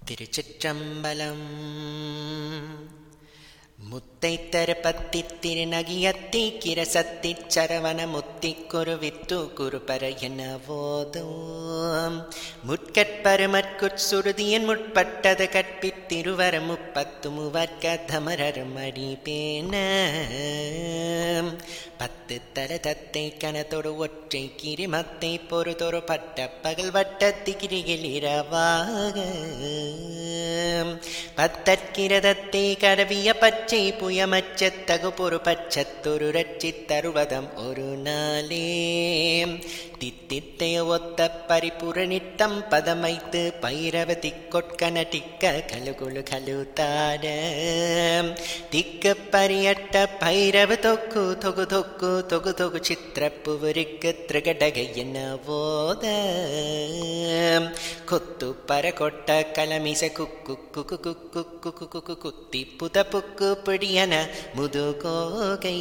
திருச்சிற்றம்பலம் முத்தை தருப்பத்தி திருநகியத்தி கிரசத்தி சரவண முத்தி குருவித்து குருபர என போதும் முட்கட்பருமற்குட் சுருதியின் முற்பட்டது கற்பித்திருவர முப்பத்து முவர்க்க தமரர் மடி பேன பத்து தர தத்தை கனத்தொடு ஒற்றை கிரிமத்தை பொறுதொரு பட்ட பகல் வட்ட திகிரியில் இரவாக பத்தற்கிரதத்தை கடவிய பச்சை புயமச்சத்தகு பொறு பச்சத்தொரு ரட்சி தருவதம் ஒரு நாளே தித்தித்தைய ஒத்த பரிபுரணித்தம் பதமைத்து பைரவதி கொட்கனட்டிக்க கலுகுழு கலுத்தாட திக்கு பரியட்ட பைரவ தொக்கு தொகு தொக்கு தொகு தொகு சித்திரப்புவருக்கு திரிகடக என்ன போத கொத்து பர கொட்ட கலமிச குக்கு குக்கு குக்கு குக்கு குக்கு குத்தி புத புக்கு பிடியன முதுகோகை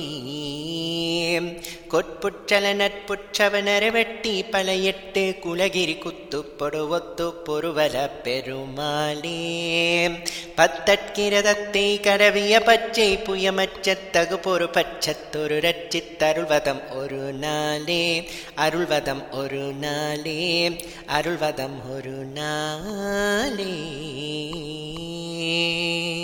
கொட்புற்றல நட்புற்றவனர வெட்டி பல எட்டு குலகிரி குத்து பொடு ஒத்து பொருவல பெருமாளே பத்தற்கிரதத்தை கடவிய பச்சை புயமச்சத்தகு பொறு பச்சத்தொரு ரட்சித்தருள்வதம் ஒரு நாளே அருள்வதம் ஒரு நாளே அருள்வதம் ஒரு நாளே